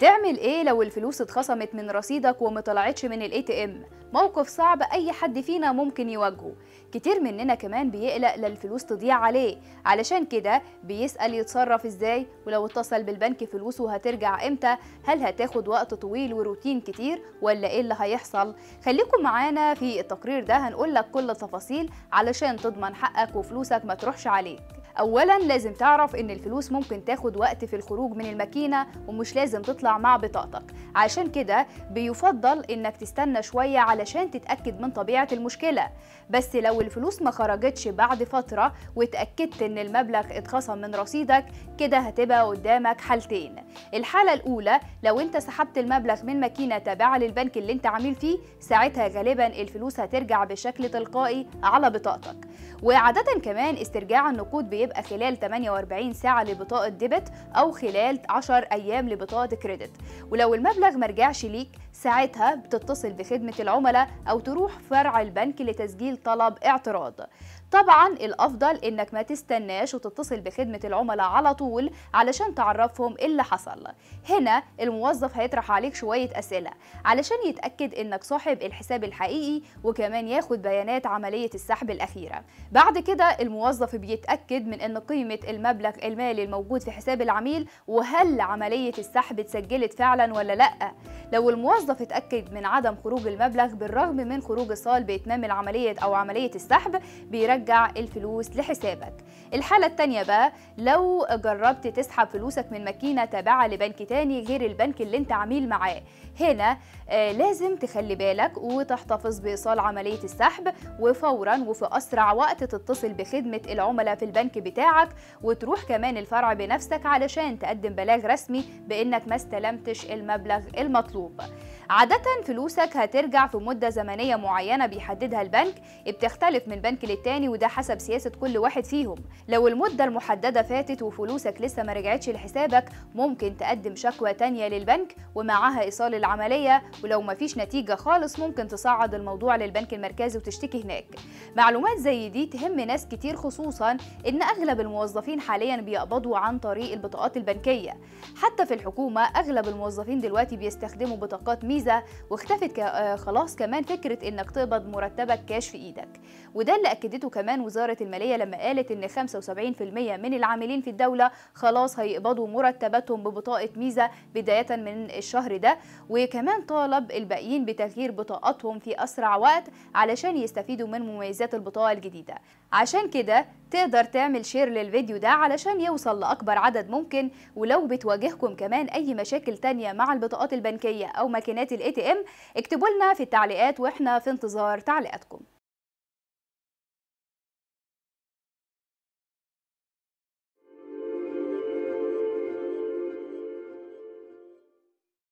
تعمل ايه لو الفلوس اتخصمت من رصيدك وما طلعتش من الاي تي ام موقف صعب اي حد فينا ممكن يواجهه كتير مننا كمان بيقلق للفلوس تضيع عليه علشان كده بيسأل يتصرف ازاي ولو اتصل بالبنك فلوسه هترجع امتى هل هتاخد وقت طويل وروتين كتير ولا ايه اللي هيحصل خليكم معانا في التقرير ده هنقول لك كل التفاصيل علشان تضمن حقك وفلوسك ما تروحش عليك اولا لازم تعرف ان الفلوس ممكن تاخد وقت في الخروج من الماكينه ومش لازم تطلع مع بطاقتك عشان كده بيفضل انك تستنى شويه علشان تتاكد من طبيعه المشكله بس لو الفلوس ما خرجتش بعد فتره واتاكدت ان المبلغ اتخصم من رصيدك كده هتبقى قدامك حالتين الحاله الاولى لو انت سحبت المبلغ من ماكينه تابعه للبنك اللي انت عامل فيه ساعتها غالبا الفلوس هترجع بشكل تلقائي على بطاقتك وعاده كمان استرجاع النقود بيبقى خلال 48 ساعه لبطاقه ديبت او خلال 10 ايام لبطاقه كريدت ولو المبلغ مرجعش ليك ساعتها بتتصل بخدمه العملاء او تروح فرع البنك لتسجيل طلب اعتراض طبعا الافضل انك ما تستناش وتتصل بخدمه العملاء على طول علشان تعرفهم ايه اللي حصل هنا الموظف هيطرح عليك شويه اسئله علشان يتاكد انك صاحب الحساب الحقيقي وكمان ياخد بيانات عمليه السحب الاخيره بعد كده الموظف بيتاكد من ان قيمه المبلغ المالي الموجود في حساب العميل وهل عمليه السحب اتسجلت فعلا ولا لا لو الموظف اتاكد من عدم خروج المبلغ بالرغم من خروج اصال باتمام العمليه او عمليه السحب بيرجع ترجع الفلوس لحسابك الحالة التانية بقى لو جربت تسحب فلوسك من ماكينة تابعة لبنك تاني غير البنك اللي انت عميل معاه هنا آه لازم تخلي بالك وتحتفظ بإيصال عملية السحب وفورا وفي أسرع وقت تتصل بخدمة العملاء في البنك بتاعك وتروح كمان الفرع بنفسك علشان تقدم بلاغ رسمي بإنك ما استلمتش المبلغ المطلوب عادة فلوسك هترجع في مدة زمنية معينة بيحددها البنك بتختلف من بنك للتاني وده حسب سياسة كل واحد فيهم لو المدة المحددة فاتت وفلوسك لسه ما رجعتش لحسابك ممكن تقدم شكوى تانية للبنك ومعاها إيصال العملية ولو مفيش نتيجة خالص ممكن تصعد الموضوع للبنك المركزي وتشتكي هناك معلومات زي دي تهم ناس كتير خصوصا إن أغلب الموظفين حاليا بيقبضوا عن طريق البطاقات البنكية حتى في الحكومة أغلب الموظفين دلوقتي بيستخدموا بطاقات ميزة واختفت خلاص كمان فكرة إنك تقبض مرتبك كاش في إيدك وده اللي أكدته كمان وزارة المالية لما قالت إن 75% من العاملين في الدولة خلاص هيقبضوا مرتباتهم ببطاقة ميزة بداية من الشهر ده وكمان طالب الباقيين بتغيير بطاقاتهم في أسرع وقت علشان يستفيدوا من مميزات البطاقة الجديدة عشان كده تقدر تعمل شير للفيديو ده علشان يوصل لأكبر عدد ممكن ولو بتواجهكم كمان أي مشاكل تانية مع البطاقات البنكية أو ماكينات الاي تي ام اكتبوا لنا في التعليقات واحنا في انتظار تعليقاتكم